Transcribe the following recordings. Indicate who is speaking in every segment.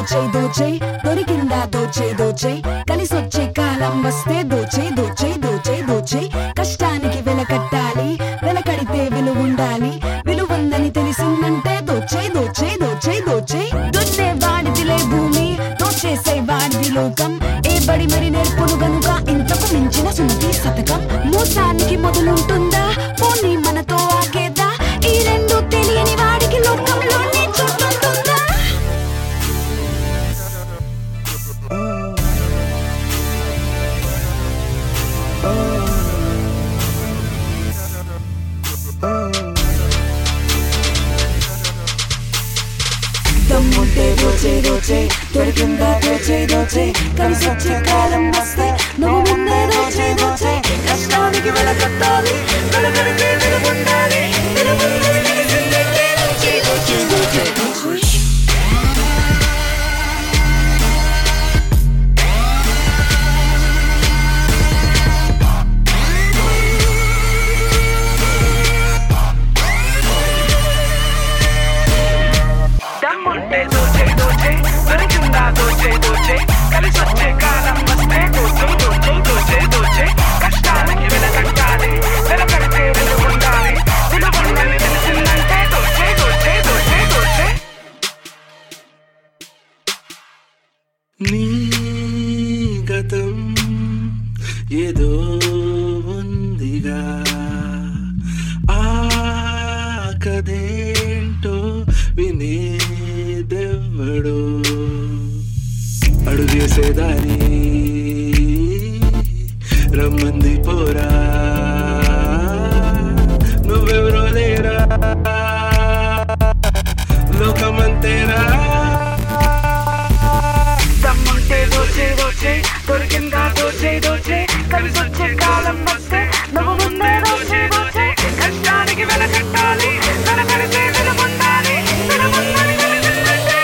Speaker 1: దోచే దోచే దొరికిందా దోచే దోచే కలిసొచ్చే కాలం వస్తే దోచే దోచే దోచే దోచే కష్టానికి వెల కట్టాలి వెల కడితే విలువ ఉండాలి విలువుందని తెలిసిందంటే దోచే దోచే దోచే దోచే దున్నే వాడిదిలే భూమి దోచేసే వాడిది లోకం ఏ బడి మరి నేర్పును గనుక ఇంతకు మించిన సుమతి శతకం మోసానికి మొదలుంటుందా పోనీ మనతో ఆగేదా ఈ రెండు తెలియని వాడికి లోకంలోనే చోటుంటుందా దమ్ముంటే దోచే దోచే దొరికిందా దోచే దోచే కలిసొచ్చే కాలం వస్తే నువ్వు ముందే దోచే దోచే కష్టానికి వెల కట్టాలి వెలకడితే విలువ ఉండాలి విలువుందని తెలిసిందంటే దోచే దోచే దోచే దోచే
Speaker 2: దమ్ముంటే దోచే దోచే దొరికిందా దోచే దోచే కలిసొచ్చే కాలం వస్తే దోచే దోచే దోచే దోచే కష్టానికి వెల కట్టాలి వెల కడితే విలువ ఉండాలి విలువ ఉందని తెలిసిందంటే దోచే దోచే దోచే దోచే
Speaker 3: నీ గతం ఏదో ఉందిగా ఆ కథేంటో వినేదెవ్వడో అడుగేసేదారి రమ్మంది పోరా నువ్వెవరో లేరా లోకమంతేరా
Speaker 2: దమ్ముంటే దోచే దోచే దొరికిందా దోచే దోచే కలిసొచ్చే కాలం వస్తే నువ్వు ముందే దోచే దోచే కష్టానికి వెల కట్టాలి వెల కడితే విలువ ఉండాలి విలువ ఉందని తెలిసిందంటే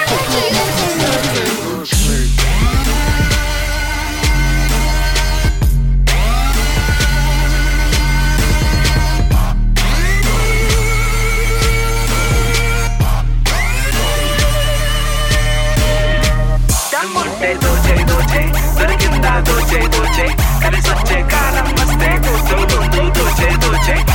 Speaker 2: దమ్ముంటే దోచే దోచే దొరికిందా దోచే దోచే కలిసొచ్చే కాలం వస్తే దోచే దోచే దోచే దోచే